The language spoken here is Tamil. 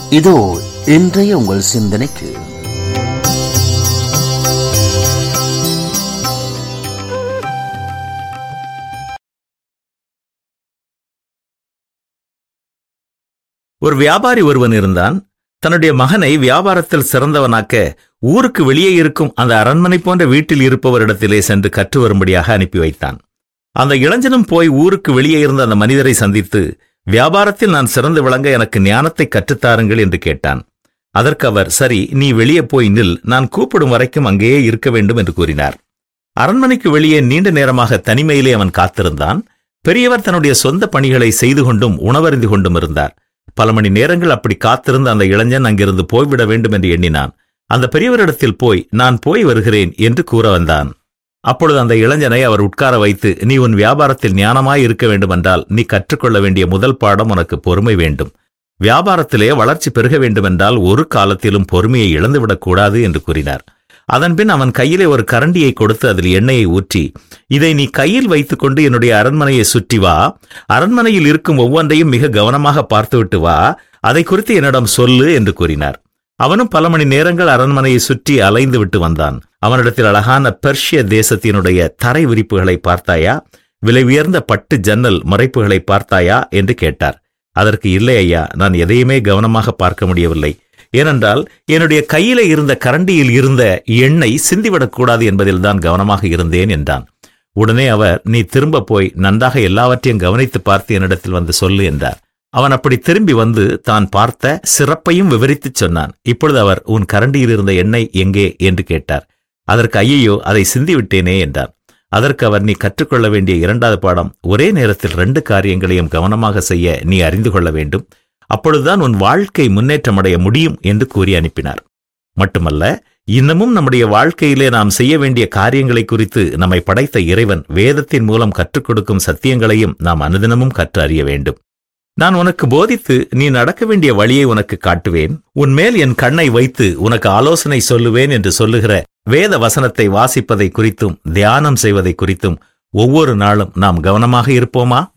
இதோ இன்றைய உங்கள் சிந்தனைக்கு ஒரு வியாபாரி ஒருவன் இருந்தான் தன்னுடைய மகனை வியாபாரத்தில் சிறந்தவனாக்க ஊருக்கு வெளியே இருக்கும் அந்த அரண்மனை போன்ற வீட்டில் இருப்பவரிடத்திலே சென்று கற்று வரும்படியாக அனுப்பி வைத்தான் அந்த இளைஞனும் போய் ஊருக்கு வெளியே இருந்த அந்த மனிதரை சந்தித்து வியாபாரத்தில் நான் சிறந்து விளங்க எனக்கு ஞானத்தை கற்றுத்தாருங்கள் என்று கேட்டான் அதற்கு அவர் சரி நீ வெளியே போய் நில் நான் கூப்பிடும் வரைக்கும் அங்கேயே இருக்க வேண்டும் என்று கூறினார் அரண்மனைக்கு வெளியே நீண்ட நேரமாக தனிமையிலே அவன் காத்திருந்தான் பெரியவர் தன்னுடைய சொந்த பணிகளை செய்து கொண்டும் உணவருந்தி கொண்டும் இருந்தார் பல மணி நேரங்கள் அப்படி காத்திருந்த அந்த இளைஞன் அங்கிருந்து போய்விட வேண்டும் என்று எண்ணினான் அந்த பெரியவரிடத்தில் போய் நான் போய் வருகிறேன் என்று கூற வந்தான் அப்பொழுது அந்த இளைஞனை அவர் உட்கார வைத்து நீ உன் வியாபாரத்தில் ஞானமாய் இருக்க வேண்டுமென்றால் நீ கற்றுக்கொள்ள வேண்டிய முதல் பாடம் உனக்கு பொறுமை வேண்டும் வியாபாரத்திலே வளர்ச்சி பெருக வேண்டுமென்றால் ஒரு காலத்திலும் பொறுமையை இழந்துவிடக்கூடாது என்று கூறினார் அதன்பின் அவன் கையிலே ஒரு கரண்டியை கொடுத்து அதில் எண்ணெயை ஊற்றி இதை நீ கையில் வைத்துக்கொண்டு என்னுடைய அரண்மனையை சுற்றி வா அரண்மனையில் இருக்கும் ஒவ்வொன்றையும் மிக கவனமாக பார்த்துவிட்டு வா அதை குறித்து என்னிடம் சொல்லு என்று கூறினார் அவனும் பல மணி நேரங்கள் அரண்மனையை சுற்றி அலைந்து விட்டு வந்தான் அவனிடத்தில் அழகான பெர்ஷிய தேசத்தினுடைய தரை விரிப்புகளை பார்த்தாயா விலை உயர்ந்த பட்டு ஜன்னல் மறைப்புகளை பார்த்தாயா என்று கேட்டார் அதற்கு இல்லை ஐயா நான் எதையுமே கவனமாக பார்க்க முடியவில்லை ஏனென்றால் என்னுடைய கையில இருந்த கரண்டியில் இருந்த எண்ணெய் சிந்திவிடக்கூடாது என்பதில் தான் கவனமாக இருந்தேன் என்றான் உடனே அவர் நீ திரும்ப போய் நன்றாக எல்லாவற்றையும் கவனித்து பார்த்து என்னிடத்தில் வந்து சொல்லு என்றார் அவன் அப்படி திரும்பி வந்து தான் பார்த்த சிறப்பையும் விவரித்துச் சொன்னான் இப்பொழுது அவர் உன் கரண்டியில் இருந்த எண்ணெய் எங்கே என்று கேட்டார் அதற்கு ஐயையோ அதை சிந்திவிட்டேனே என்றார் அதற்கு அவர் நீ கற்றுக்கொள்ள வேண்டிய இரண்டாவது பாடம் ஒரே நேரத்தில் ரெண்டு காரியங்களையும் கவனமாக செய்ய நீ அறிந்து கொள்ள வேண்டும் அப்பொழுதுதான் உன் வாழ்க்கை முன்னேற்றமடைய முடியும் என்று கூறி அனுப்பினார் மட்டுமல்ல இன்னமும் நம்முடைய வாழ்க்கையிலே நாம் செய்ய வேண்டிய காரியங்களை குறித்து நம்மை படைத்த இறைவன் வேதத்தின் மூலம் கற்றுக் கொடுக்கும் சத்தியங்களையும் நாம் அனுதினமும் கற்று அறிய வேண்டும் நான் உனக்கு போதித்து நீ நடக்க வேண்டிய வழியை உனக்கு காட்டுவேன் உன்மேல் என் கண்ணை வைத்து உனக்கு ஆலோசனை சொல்லுவேன் என்று சொல்லுகிற வேத வசனத்தை வாசிப்பதை குறித்தும் தியானம் செய்வதை குறித்தும் ஒவ்வொரு நாளும் நாம் கவனமாக இருப்போமா